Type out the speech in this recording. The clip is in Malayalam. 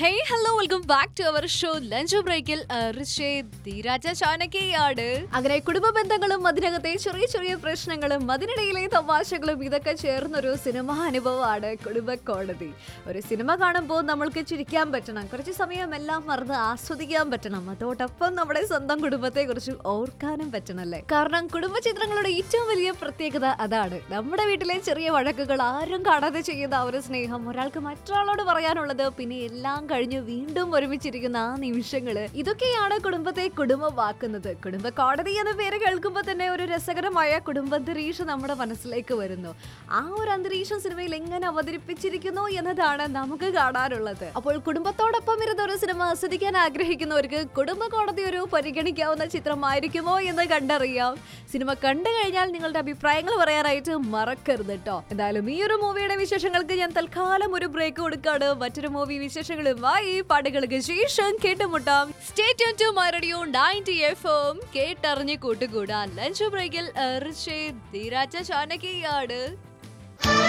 hey hello welcome back to our show lunch ബ്രേക്കിൽ ധീരാജ ചാനകയാണ് അങ്ങനെ കുടുംബ ബന്ധങ്ങളും അതിനകത്തെ ചെറിയ ചെറിയ പ്രശ്നങ്ങളും അതിനിടയിലെ തമാശകളും ഇതൊക്കെ ചേർന്നൊരു സിനിമാ അനുഭവമാണ് കുടുംബ കോടതി ഒരു സിനിമ കാണുമ്പോൾ നമ്മൾക്ക് ചിരിക്കാൻ പറ്റണം കുറച്ച് സമയം എല്ലാം മറന്ന് ആസ്വദിക്കാൻ പറ്റണം അതോടൊപ്പം നമ്മുടെ സ്വന്തം കുടുംബത്തെ കുറിച്ച് ഓർക്കാനും പറ്റണല്ലേ കാരണം കുടുംബ ചിത്രങ്ങളുടെ ഏറ്റവും വലിയ പ്രത്യേകത അതാണ് നമ്മുടെ വീട്ടിലെ ചെറിയ വഴക്കുകൾ ആരും കാണാതെ ചെയ്യുന്ന ആ ഒരു സ്നേഹം ഒരാൾക്ക് മറ്റൊരാളോട് പറയാനുള്ളത് പിന്നെ എല്ലാം കഴിഞ്ഞ് വീണ്ടും ഒരുമിച്ചിരിക്കുന്ന ആ നിമിഷങ്ങള് ഇതൊക്കെയാണ് കുടുംബത്തെ കുടുംബമാക്കുന്നത് കുടുംബ കോടതി എന്ന പേര് കേൾക്കുമ്പോൾ തന്നെ ഒരു രസകരമായ കുടുംബാന്തരീക്ഷം നമ്മുടെ മനസ്സിലേക്ക് വരുന്നു ആ ഒരു അന്തരീക്ഷം സിനിമയിൽ എങ്ങനെ അവതരിപ്പിച്ചിരിക്കുന്നു എന്നതാണ് നമുക്ക് കാണാനുള്ളത് അപ്പോൾ കുടുംബത്തോടൊപ്പം ഇരുന്ന ഒരു സിനിമ ആസ്വദിക്കാൻ ആഗ്രഹിക്കുന്നവർക്ക് കുടുംബ കോടതി ഒരു പരിഗണിക്കാവുന്ന ചിത്രമായിരിക്കുമോ എന്ന് കണ്ടറിയാം സിനിമ കണ്ടു കഴിഞ്ഞാൽ നിങ്ങളുടെ അഭിപ്രായങ്ങൾ പറയാനായിട്ട് മറക്കരുത് കേട്ടോ എന്തായാലും ഈ ഒരു മൂവിയുടെ വിശേഷങ്ങൾക്ക് ഞാൻ തൽക്കാലം ഒരു ബ്രേക്ക് കൊടുക്കാണ് മറ്റൊരു മൂവി വിശേഷങ്ങളുമായി പാടുകൾക്ക് ശേഷം കേട്ടുമുട്ടാം stay tune to my radio 90 FM കേട്ടറിഞ്ഞ് കൂട്ടുകൂടാൻ ലഞ്ച് ബ്രേക്കിൽ ധീരാജ ചാനകിയാണ്